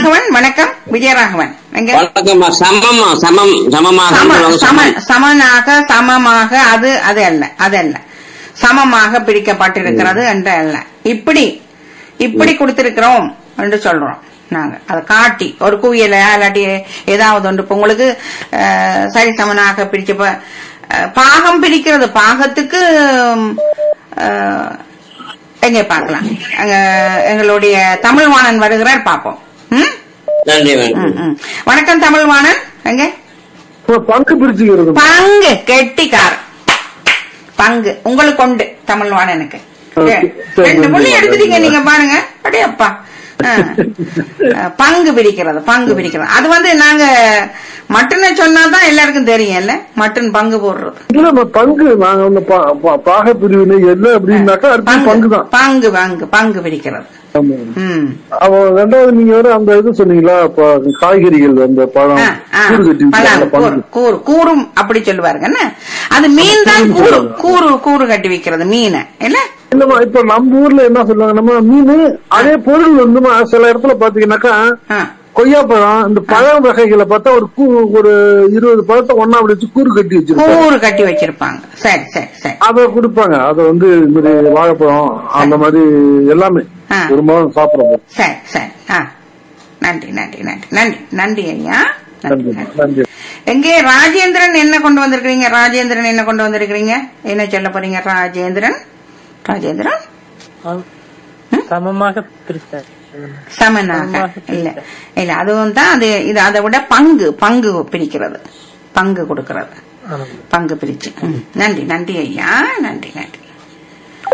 விஜயராகவன் வணக்கம் விஜயராகவன் எங்க வணக்கம்மா சமமா சமம் சமமாக சம சொல்லுவாங்க, சம சமம். சமனாக சமமாக அது அது அல்ல அது அல்ல சமமாக பிரிக்கப்பட்டிருக்கிறது என்று அல்ல இப்படி இப்படி கொடுத்திருக்கிறோம் என்று சொல்றோம் நாங்க அதை காட்டி ஒரு குவியல இல்லாட்டி ஏதாவது ஒன்று இப்ப உங்களுக்கு அஹ், சரி சமனாக பிரிச்ச ப- அஹ், பாகம் பிரிக்கிறது பாகத்துக்கு அஹ், எங்க பார்க்கலாம் அங்க எங்களுடைய தமிழ்வாணன் வருகிறார் பார்ப்போம் ம்? நன்றி மேடம் ம், ம். வணக்கம் தமிழ்வாணன் எங்க இப்ப பங்கு பிரிச்சுக்கிறது பங்கு கெட்டிக்கார் பங்கு உங்களுக்கு உண்டு தமிழ்வாணனுக்கு Okay. சரி, ரெண்டு புள்ளி நன்றி. எடுத்துட்டீங்க நீங்க பாருங்க அடே அப்பா ஆ. ஆ, பங்கு பிடிக்கிறது பங்கு பிடிக்கிறது அது வந்து நாங்க மட்டனை சொன்னாதான் எல்லாருக்கும் தெரியும்ல மட்டன் பங்கு போடுறது இல்ல நம்ம பங்கு நாங்க வந்து பா- பா- பாக பிரிவினை என்ன அப்படின்னாக்கா அடுத்து பங்கு தான் பங்கு பங்கு பங்கு பிடிக்கிறது ஆமா. ம் அவன் ரெண்டாவது நீங்க வேற அந்த இது சொன்னீங்களா இப்ப காய்கறிகள் அந்த பழம் ஆ, ஆ. கூறு கட்டி பழம், அந்த கூறு, பங்கு கூறு கூறும் அப்படி சொல்லுவாருங்க என்ன அது மீன் தான் கூறு கூறு கூறு கட்டி வைக்கிறது மீனை இல்ல இல்லம்மா இப்ப நம்ம ஊர்ல என்ன சொல்லுவாங்க நம்ம மீன் அதே பொருள் வந்து சில இடத்துல பாத்தீங்கன்னாக்கா ஆ. கொய்யாப்பழம் இந்த பழம் வகைகளை பார்த்தா ஒரு கூ ஒரு இருபது பழத்தை ஒன்னா அப்படி வச்சு கூறு கட்டி வச்சிருப்பாங்க கூறு கட்டி வச்சிருப்பாங்க சரி சரி சரி அத கொடுப்பாங்க அத வந்து இந்த மாதிரி வாழைப்பழம் அந்த மாதிரி எல்லாமே ஆ. ஒரு மாதம் சாப்பிடுறோம் சரி சரி ஆ நன்றி நன்றி நன்றி நன்றி நன்றி ஐயா நன்றி நன்றி நன்றி நன்றி எங்கே ராஜேந்திரன் என்ன கொண்டு வந்திருக்கிறீங்க ராஜேந்திரன் என்ன கொண்டு வந்திருக்கிறீங்க என்ன சொல்ல போறீங்க ராஜேந்திரன் ராஜேந்திரன் சமமாக பிரித்தார் சமனாக இல்ல இல்ல அதுவும் தான் அது இது அதை விட பங்கு பங்கு பிரிக்கிறது பங்கு கொடுக்கிறது ஆமாம் பங்கு பிரிச்சு ம். நன்றி நன்றி ஐயா நன்றி நன்றி